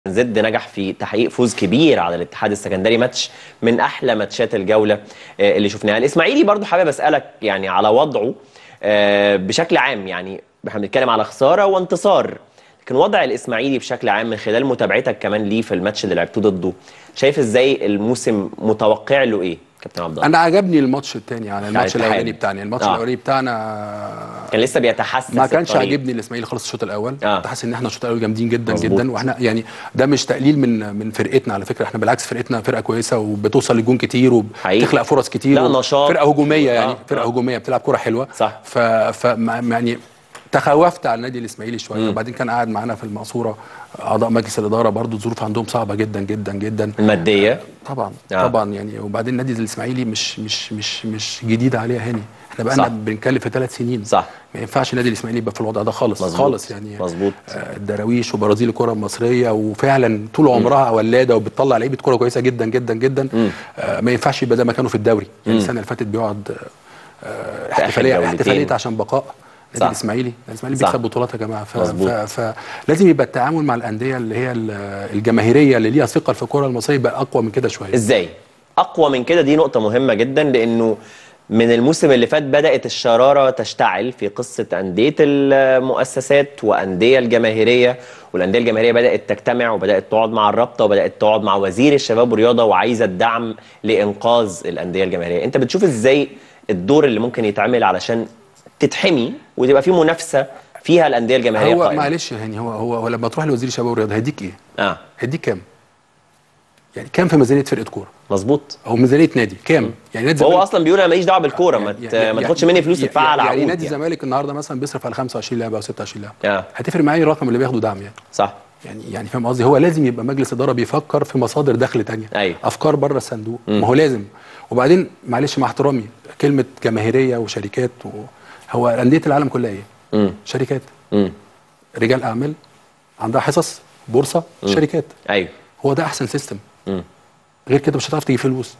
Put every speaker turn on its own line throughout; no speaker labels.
زد نجح في تحقيق فوز كبير على الاتحاد السكندري ماتش من احلى ماتشات الجوله آه، اللي شفناها الاسماعيلي برضو حابب اسالك يعني على وضعه آه، بشكل عام يعني احنا بنتكلم على خساره وانتصار لكن وضع الاسماعيلي بشكل عام من خلال متابعتك كمان ليه في الماتش اللي لعبتوه ضده شايف ازاي الموسم متوقع له ايه كابتن عبد الله
انا عجبني الماتش الثاني يعني الماتش
الاتحاد.
الاولاني بتاعنا الماتش
آه.
الاولاني بتاعنا
كان لسه بيتحسس
ما كانش
الطريق.
عاجبني الاسماعيلي خالص الشوط الاول
آه.
كنت حاسس ان احنا الشوط الاول جامدين جدا
مظبوط.
جدا واحنا يعني ده مش تقليل من من فرقتنا على فكره احنا بالعكس فرقتنا فرقه كويسه وبتوصل للجون كتير
حقيقي.
وبتخلق فرص كتير
لا،
و-
نشاط.
فرقه هجوميه يعني
آه،
فرقه
آه.
هجوميه بتلعب كوره حلوه
صح.
ف, ف ما- يعني تخوفت على النادي الاسماعيلي شويه
مم.
وبعدين كان قاعد معانا في المقصوره اعضاء مجلس الاداره برضو الظروف عندهم صعبه جدا جدا جدا
الماديه
طبعا
آه.
آه. طبعا يعني وبعدين النادي الاسماعيلي مش مش مش مش جديد عليه هاني احنا بقالنا
صح.
بنتكلم في ثلاث سنين
صح
ما ينفعش النادي الاسماعيلي يبقى في الوضع ده خالص
مظبوط.
خالص يعني
مظبوط.
آه، الدراويش وبرازيل الكره المصريه وفعلا طول عمرها ولاده وبتطلع لعيبه كره كويسه جدا جدا جدا آه ما ينفعش يبقى ده مكانه في الدوري يعني السنه اللي فاتت بيقعد آه احتفاليه
جولتين.
احتفاليه عشان بقاء
صح.
النادي الاسماعيلي النادي الاسماعيلي
صح.
بيكسب بطولات يا جماعه ف...
مظبوط.
ف... فلازم يبقى التعامل مع الانديه اللي هي ال- الجماهيريه اللي ليها ثقه في الكره المصريه يبقى اقوى من كده شويه
ازاي اقوى من كده دي نقطه مهمه جدا لانه من الموسم اللي فات بدات الشراره تشتعل في قصه انديه المؤسسات وانديه الجماهيريه والانديه الجماهيريه بدات تجتمع وبدات تقعد مع الرابطه وبدات تقعد مع وزير الشباب والرياضه وعايزه الدعم لانقاذ الانديه الجماهيريه انت بتشوف ازاي الدور اللي ممكن يتعمل علشان تتحمي وتبقى في منافسه فيها الانديه الجماهيريه
هو
قائمة.
معلش يعني هو هو هو لما تروح لوزير الشباب والرياضه هيديك ايه؟
اه
هيديك كام؟ يعني كام في ميزانيه فرقه كوره؟
مظبوط
او ميزانيه نادي كام؟ يعني نادي
وهو
الزمالك-
اصلا بيقول انا ماليش دعوه بالكوره ما
يعني-
ت-
يعني-
ما تاخدش مني فلوس
يعني-
تدفعها على
يعني
عقود
نادي
يعني.
الزمالك النهارده مثلا بيصرف على 25 لاعب او 26 لاعب
آه.
هتفرق معايا الرقم اللي بياخده دعم يعني
صح
يعني يعني فاهم قصدي هو لازم يبقى مجلس اداره بيفكر في مصادر دخل تانية
أيوة.
افكار بره الصندوق ما هو لازم وبعدين معلش مع احترامي كلمه جماهيريه وشركات و... هو انديه العالم كلها ايه؟
امم
شركات
امم
رجال اعمال عندها حصص بورصه شركات
ايوه
هو ده احسن سيستم
مم.
غير كده مش هتعرف تجيب فلوس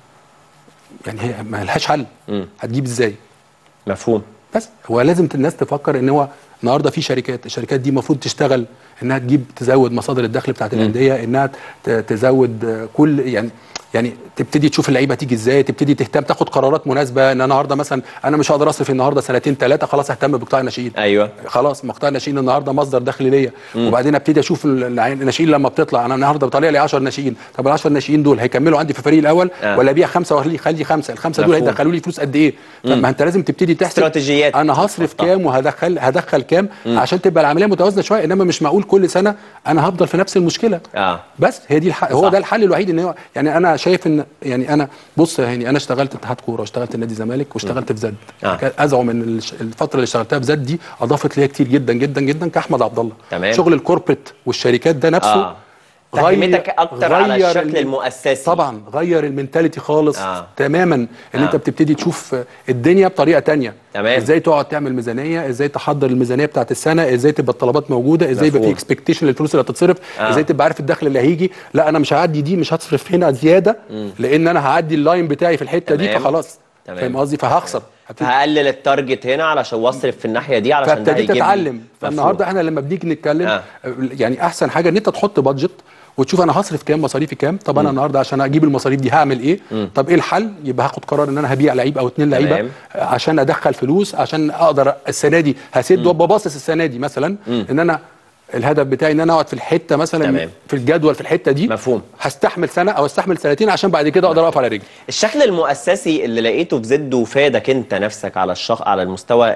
يعني هي ما لهاش حل
مم.
هتجيب ازاي
مفهوم
بس هو لازم الناس تفكر ان هو النهارده في شركات الشركات دي المفروض تشتغل انها تجيب تزود مصادر الدخل بتاعت الانديه انها ت- تزود آه، كل يعني يعني تبتدي تشوف اللعيبه تيجي ازاي تبتدي تهتم تاخد قرارات مناسبه ان انا النهارده مثلا انا مش هقدر اصرف النهارده سنتين ثلاثه خلاص اهتم بقطاع الناشئين
ايوه
خلاص مقطع الناشئين النهارده مصدر دخل ليا وبعدين ابتدي اشوف الع- الناشئين لما بتطلع انا النهارده بطلع لي 10 ناشئين طب ال 10 ناشئين دول هيكملوا عندي في الفريق الاول
آه.
ولا ابيع خمسه واخلي خلي خمسه الخمسه دول
مفهوم.
هيدخلوا لي فلوس قد ايه طب ما انت لازم تبتدي تحسب
استراتيجيات
انا هصرف
تحطها.
كام وهدخل هدخل كام عشان تبقى العمليه متوازنه شويه انما مش معقول كل سنه انا هفضل في نفس المشكله
اه
بس هي دي الحق هو
صح.
ده الحل الوحيد ان هو يعني انا شايف ان يعني انا بص يا هاني انا اشتغلت اتحاد كوره واشتغلت نادي الزمالك واشتغلت في زد
آه.
كان ازعم ان الش- الفتره اللي اشتغلتها في زد دي اضافت ليا كتير جدا جدا جدا كاحمد عبد الله
تمام.
شغل الكوربريت والشركات ده نفسه
اه فهمتك اكتر على
غير
الشكل
ال-
المؤسسي
طبعا غير المينتاليتي خالص
آه.
آه. تماما ان
آه.
آه. انت بتبتدي تشوف الدنيا بطريقه تانية
تمام.
ازاي تقعد تعمل ميزانيه ازاي تحضر الميزانيه بتاعت السنه ازاي تبقى الطلبات موجوده ازاي يبقى
مفهوم.
في اكسبكتيشن للفلوس اللي هتتصرف
آه.
آه. ازاي تبقى عارف الدخل اللي هيجي لا انا مش هعدي دي مش هصرف هنا زياده لان انا هعدي اللاين بتاعي في الحته دي
تمام.
فخلاص
تمام.
فاهم قصدي فهخسر هبتدي-
فهقلل التارجت هنا علشان واصرف في الناحيه دي علشان ده
فابتديت
هيجيب لي.
اتعلم
مفهوم.
فالنهارده احنا لما بنيجي نتكلم
آه.
آه. يعني احسن حاجه ان انت تحط بادجت وتشوف انا هصرف كام مصاريفي كام طب انا النهارده عشان اجيب المصاريف دي هعمل ايه طب ايه الحل يبقى هاخد قرار ان انا هبيع لعيب او اتنين
تمام.
لعيبه آه، عشان ادخل فلوس عشان اقدر السنه دي هسد وابقى باصص السنه دي مثلا ان انا الهدف بتاعي ان انا اقعد في الحته مثلا
تمام.
في الجدول في الحته دي
مفهوم.
هستحمل سنه او استحمل سنتين عشان بعد كده اقدر اقف على رجلي
الشكل المؤسسي اللي لقيته في زد وفادك انت نفسك على الشخ... على المستوى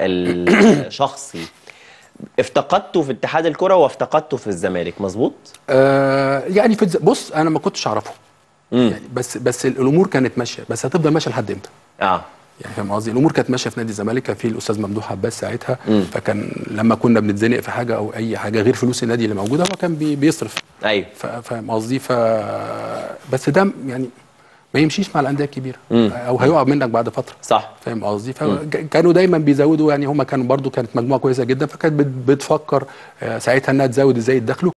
الشخصي افتقدته في اتحاد الكره وافتقدته في الزمالك مظبوط
آه يعني في الز... بص انا ما كنتش اعرفه
مم.
يعني بس بس الامور كانت ماشيه بس هتفضل ماشيه لحد امتى
اه
يعني فاهم قصدي الامور كانت ماشيه في نادي الزمالك كان في الاستاذ ممدوح عباس ساعتها فكان لما كنا بنتزنق في حاجه او اي حاجه غير فلوس النادي اللي موجوده هو كان بي بيصرف
ايوه
ف- فاهم قصدي ف بس ده يعني ما يمشيش مع الانديه الكبيره او هيقع منك بعد فتره
صح
فاهم قصدي فكانوا دايما بيزودوا يعني هم كانوا برضو كانت مجموعه كويسه جدا فكانت بت- بتفكر آه، ساعتها انها تزود ازاي يدخلوا